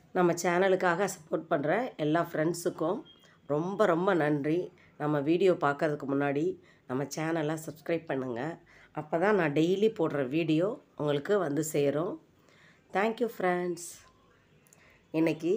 நம்ம சேனலுக்காக சப்போர்ட் பண்ணுற எல்லா ஃப்ரெண்ட்ஸுக்கும் ரொம்ப ரொம்ப நன்றி நம்ம வீடியோ பார்க்கறதுக்கு முன்னாடி நம்ம சேனலை சப்ஸ்கிரைப் பண்ணுங்கள் அப்போ தான் நான் டெய்லி போடுற வீடியோ உங்களுக்கு வந்து சேரும் தேங்க்யூ ஃப்ரெண்ட்ஸ் இன்னைக்கு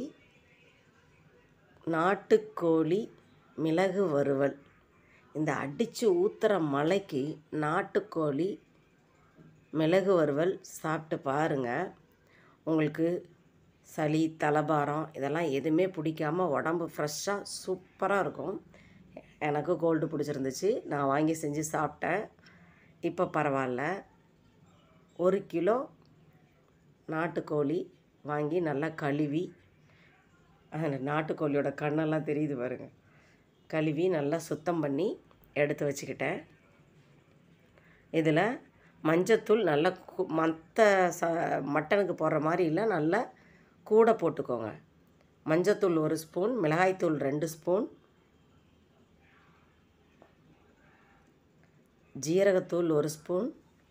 நாட்டுக்கோழி மிளகு வறுவல் இந்த அடித்து ஊற்றுற மலைக்கு நாட்டுக்கோழி மிளகு வறுவல் சாப்பிட்டு பாருங்கள் உங்களுக்கு சளி தலபாரம் இதெல்லாம் எதுவுமே பிடிக்காம உடம்பு ஃப்ரெஷ்ஷாக சூப்பராக இருக்கும் எனக்கு கோல்டு பிடிச்சிருந்துச்சு நான் வாங்கி செஞ்சு சாப்பிட்டேன் இப்போ பரவாயில்ல ஒரு கிலோ நாட்டுக்கோழி வாங்கி நல்லா கழுவி அந்த நாட்டுக்கோழியோட கண்ணெல்லாம் தெரியுது பாருங்க கழுவி நல்லா சுத்தம் பண்ணி எடுத்து வச்சுக்கிட்டேன் இதில் மஞ்சத்தூள் நல்லா மற்ற ச மட்டனுக்கு போடுற மாதிரி இல்லை நல்லா கூட போட்டுக்கோங்க மஞ்சத்தூள் ஒரு ஸ்பூன் மிளகாய்த்தூள் ரெண்டு ஸ்பூன் ஜீரகத்தூள் ஒரு ஸ்பூன்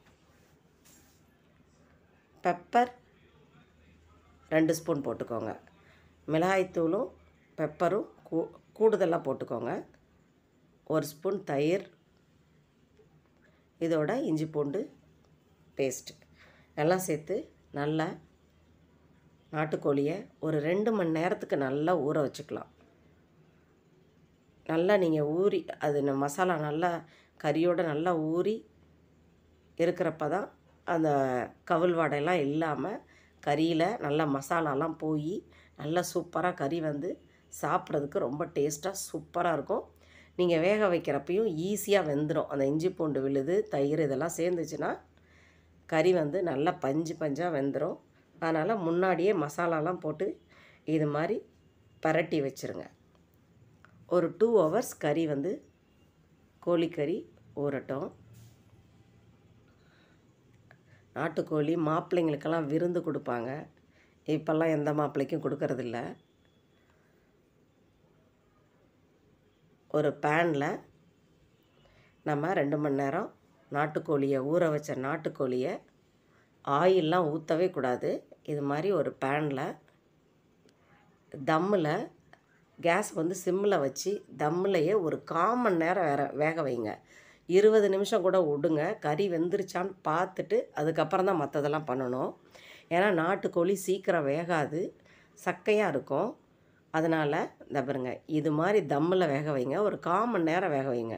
பெப்பர் ரெண்டு ஸ்பூன் போட்டுக்கோங்க மிளகாய்த்தூளும் பெப்பரும் கூ கூடுதலாக போட்டுக்கோங்க ஒரு ஸ்பூன் தயிர் இதோட இஞ்சி பூண்டு பேஸ்ட் எல்லாம் சேர்த்து நல்லா நாட்டுக்கோழியை ஒரு ரெண்டு மணி நேரத்துக்கு நல்லா ஊற வச்சுக்கலாம் நல்லா நீங்கள் ஊறி அது ந- மசாலா நல்லா கறியோட நல்லா ஊறி இருக்கிறப்ப தான் அந்த கவுள் வாடையெல்லாம் இல்லாமல் கறியில் நல்லா மசாலாலாம் போய் நல்லா சூப்பராக கறி வந்து சாப்பிட்றதுக்கு ரொம்ப டேஸ்ட்டாக சூப்பராக இருக்கும் நீங்கள் வேக வைக்கிறப்பையும் ஈஸியாக வெந்துடும் அந்த இஞ்சி பூண்டு விழுது தயிர் இதெல்லாம் சேர்ந்துச்சுன்னா கறி வந்து நல்லா பஞ்சு பஞ்சாக வெந்துடும் அதனால் முன்னாடியே மசாலாலாம் போட்டு இது மாதிரி பரட்டி வச்சுருங்க ஒரு டூ ஹவர்ஸ் கறி வந்து கோழிக்கறி ஊறட்டும் நாட்டுக்கோழி மாப்பிள்ளைங்களுக்கெல்லாம் விருந்து கொடுப்பாங்க இப்போல்லாம் எந்த மாப்பிள்ளைக்கும் கொடுக்கறதில்ல ஒரு பேனில் நம்ம ரெண்டு மணி நேரம் நாட்டுக்கோழியை ஊற வச்ச நாட்டுக்கோழியை ஆயிலெலாம் ஊற்றவே கூடாது இது மாதிரி ஒரு பேனில் தம்மில் கேஸ் வந்து சிம்மில் வச்சு தம்மிலையே ஒரு காமன் நேரம் வேற வேக வைங்க இருபது நிமிஷம் கூட விடுங்க கறி வெந்துருச்சான்னு பார்த்துட்டு அதுக்கப்புறம் தான் மற்றதெல்லாம் பண்ணணும் ஏன்னா நாட்டுக்கோழி சீக்கிரம் வேகாது சக்கையாக இருக்கும் அதனால் இந்த பாருங்க இது மாதிரி தம்மில் வேக வைங்க ஒரு காமன் நேரம் வேக வைங்க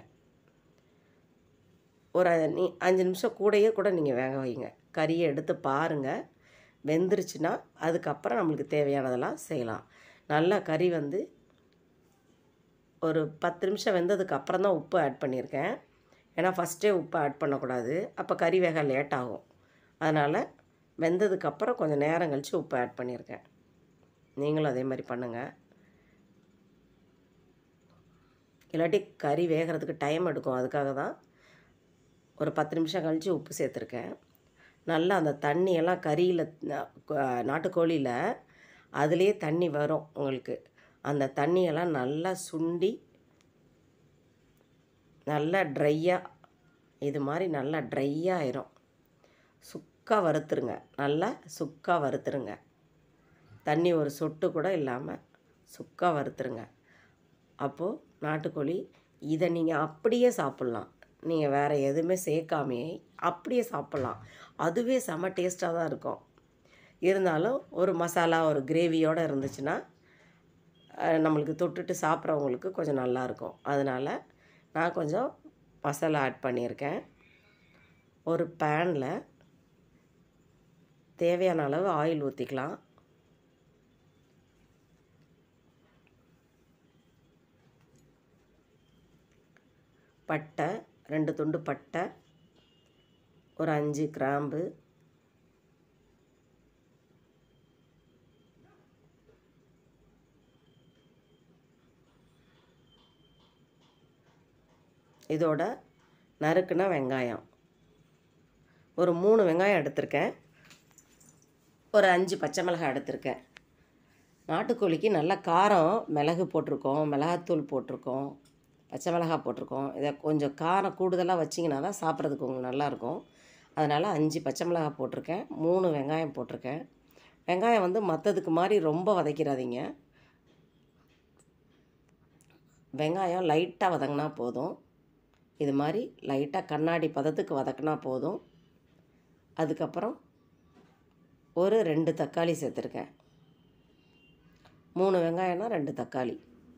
ஒரு நீ அஞ்சு நிமிஷம் கூடயே கூட நீங்கள் வேக வைங்க கறியை எடுத்து பாருங்கள் வெந்துருச்சுன்னா அதுக்கப்புறம் நம்மளுக்கு தேவையானதெல்லாம் செய்யலாம் நல்லா கறி வந்து ஒரு பத்து நிமிஷம் வெந்ததுக்கு அப்புறம் தான் உப்பு ஆட் பண்ணியிருக்கேன் ஏன்னா ஃபஸ்ட்டே உப்பு ஆட் பண்ணக்கூடாது அப்போ கறி வேக லேட் ஆகும் அதனால் வெந்ததுக்கப்புறம் கொஞ்சம் நேரம் கழித்து உப்பு ஆட் பண்ணியிருக்கேன் நீங்களும் அதே மாதிரி பண்ணுங்கள் இல்லாட்டி கறி வேகிறதுக்கு டைம் எடுக்கும் அதுக்காக தான் ஒரு பத்து நிமிஷம் கழித்து உப்பு சேர்த்துருக்கேன் நல்லா அந்த தண்ணியெல்லாம் கறியில் நாட்டுக்கோழியில் அதுலேயே தண்ணி வரும் உங்களுக்கு அந்த தண்ணியெல்லாம் நல்லா சுண்டி நல்லா ட்ரையாக இது மாதிரி நல்லா ட்ரையாக ஆயிரும் சுக்கா வறுத்துருங்க நல்லா சுக்கா வறுத்துருங்க தண்ணி ஒரு சொட்டு கூட இல்லாமல் சுக்கா வறுத்துருங்க அப்போது நாட்டுக்கோழி இதை நீங்கள் அப்படியே சாப்பிட்லாம் நீங்கள் வேறு எதுவுமே சேர்க்காமையே அப்படியே சாப்பிட்லாம் அதுவே செம டேஸ்ட்டாக தான் இருக்கும் இருந்தாலும் ஒரு மசாலா ஒரு கிரேவியோடு இருந்துச்சுன்னா அஹ், நம்மளுக்கு தொட்டுட்டு சாப்பிட்றவங்களுக்கு கொஞ்சம் நல்லாயிருக்கும் அதனால் நான் கொஞ்சம் மசாலா ஆட் பண்ணியிருக்கேன் ஒரு பேனில் தேவையான அளவு ஆயில் ஊற்றிக்கலாம் பட்டை ரெண்டு துண்டு பட்டை ஒரு அஞ்சு கிராம்பு இதோட நறுக்குன வெங்காயம் ஒரு மூணு வெங்காயம் எடுத்திருக்கேன் ஒரு அஞ்சு பச்சை மிளகாய் எடுத்திருக்கேன் நாட்டுக்கோழிக்கு நல்ல காரம் மிளகு போட்டிருக்கோம் மிளகாத்தூள் போட்டிருக்கோம் பச்சை மிளகாய் போட்டிருக்கோம் இதை கொஞ்சம் காரம் கூடுதலாக வச்சிங்கன்னா தான் சாப்பிட்றதுக்கு உங்களுக்கு நல்லாயிருக்கும் அதனால் அஞ்சு பச்சை மிளகாய் போட்டிருக்கேன் மூணு வெங்காயம் போட்டிருக்கேன் வெங்காயம் வந்து மற்றதுக்கு மாதிரி ரொம்ப வதக்கிடாதீங்க வெங்காயம் லைட்டாக வதங்கினா போதும் இது மாதிரி லைட்டாக கண்ணாடி பதத்துக்கு வதக்கினா போதும் அதுக்கப்புறம் ஒரு ரெண்டு தக்காளி சேர்த்துருக்கேன் மூணு வெங்காயம்னா ரெண்டு தக்காளி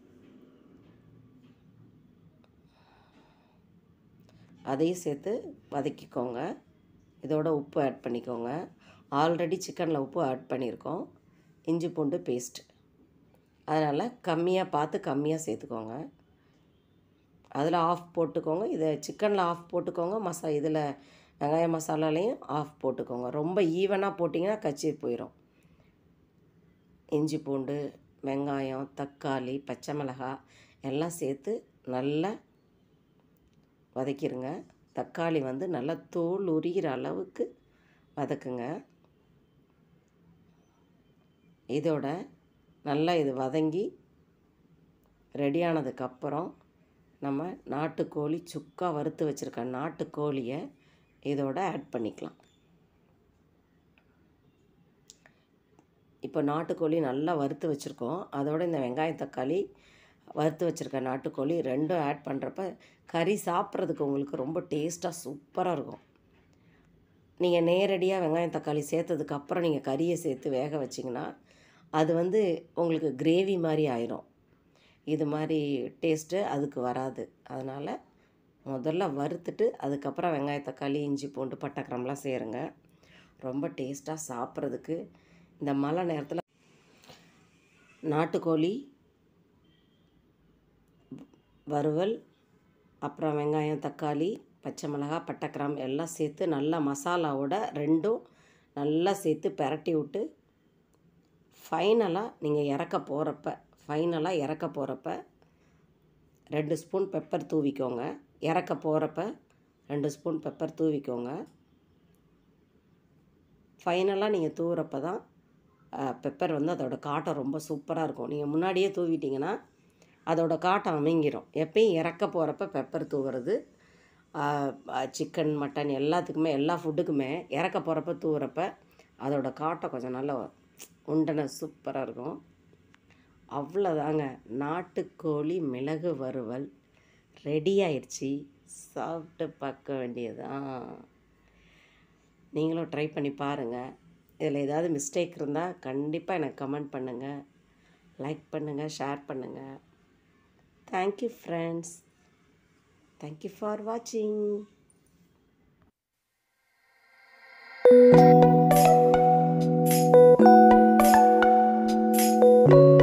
அதையும் சேர்த்து வதக்கிக்கோங்க இதோட உப்பு ஆட் பண்ணிக்கோங்க ஆல்ரெடி சிக்கனில் உப்பு ஆட் பண்ணியிருக்கோம் இஞ்சி பூண்டு பேஸ்ட் அதனால் கம்மியாக பார்த்து கம்மியாக சேர்த்துக்கோங்க அதில் ஆஃப் போட்டுக்கோங்க இதை சிக்கனில் ஆஃப் போட்டுக்கோங்க மசா இதில் வெங்காய மசாலாலையும் ஆஃப் போட்டுக்கோங்க ரொம்ப ஈவனாக போட்டிங்கன்னா கச்சி போயிடும் இஞ்சி பூண்டு வெங்காயம் தக்காளி பச்சை மிளகாய் எல்லாம் சேர்த்து நல்லா வதக்கிடுங்க தக்காளி வந்து நல்லா தோல் உரிகிற அளவுக்கு வதக்குங்க இதோட நல்லா இது வதங்கி ரெடியானதுக்கப்புறம் நம்ம நாட்டுக்கோழி சுக்கா வறுத்து வச்சுருக்க நாட்டுக்கோழியை இதோட ஆட் பண்ணிக்கலாம் இப்போ நாட்டுக்கோழி நல்லா வறுத்து வச்சுருக்கோம் அதோட இந்த வெங்காயம் தக்காளி வறுத்து வச்சுருக்க நாட்டுக்கோழி ரெண்டும் ஆட் பண்ணுறப்ப கறி சாப்பிட்றதுக்கு உங்களுக்கு ரொம்ப டேஸ்ட்டாக சூப்பராக இருக்கும் நீங்கள் நேரடியாக வெங்காயம் தக்காளி சேர்த்ததுக்கு அப்புறம் நீங்கள் கறியை சேர்த்து வேக வச்சிங்கன்னா அது வந்து உங்களுக்கு கிரேவி மாதிரி ஆயிரும் இது மாதிரி டேஸ்ட்டு அதுக்கு வராது அதனால் முதல்ல வறுத்துட்டு அதுக்கப்புறம் வெங்காய தக்காளி இஞ்சி பூண்டு பட்டைக்கிரம்லாம் சேருங்க ரொம்ப டேஸ்ட்டாக சாப்பிட்றதுக்கு இந்த மழை நேரத்தில் நாட்டுக்கோழி வறுவல் அப்புறம் வெங்காயம் தக்காளி பச்சை மிளகாய் பட்டைக்கிராம் எல்லாம் சேர்த்து நல்லா மசாலாவோட ரெண்டும் நல்லா சேர்த்து பெரட்டி விட்டு ஃபைனலாக நீங்கள் இறக்க போகிறப்ப ஃபைனலாக இறக்க போகிறப்ப ரெண்டு ஸ்பூன் பெப்பர் தூவிக்கோங்க இறக்க போகிறப்ப ரெண்டு ஸ்பூன் பெப்பர் தூவிக்கோங்க ஃபைனலாக நீங்கள் தூவுறப்ப தான் பெப்பர் வந்து அதோட காட்டம் ரொம்ப சூப்பராக இருக்கும் நீங்கள் முன்னாடியே தூவிட்டிங்கன்னா அதோட காட்டம் அமைங்கிரும் எப்பயும் இறக்க போகிறப்ப பெப்பர் தூவுறது சிக்கன் மட்டன் எல்லாத்துக்குமே எல்லா ஃபுட்டுக்குமே இறக்க போகிறப்ப தூவுறப்ப அதோட காட்டம் கொஞ்சம் நல்லா உண்டனை சூப்பராக இருக்கும் அவ்வளோதாங்க நாட்டுக்கோழி மிளகு வறுவல் ரெடி ஆயிடுச்சு சாப்பிட்டு பார்க்க வேண்டியதுதான் நீங்களும் ட்ரை பண்ணி பாருங்கள் இதில் ஏதாவது மிஸ்டேக் இருந்தால் கண்டிப்பாக எனக்கு கமெண்ட் பண்ணுங்கள் லைக் பண்ணுங்கள் ஷேர் பண்ணுங்கள் தேங்க்யூ ஃப்ரெண்ட்ஸ் தேங்க்யூ ஃபார் வாட்சிங் thank you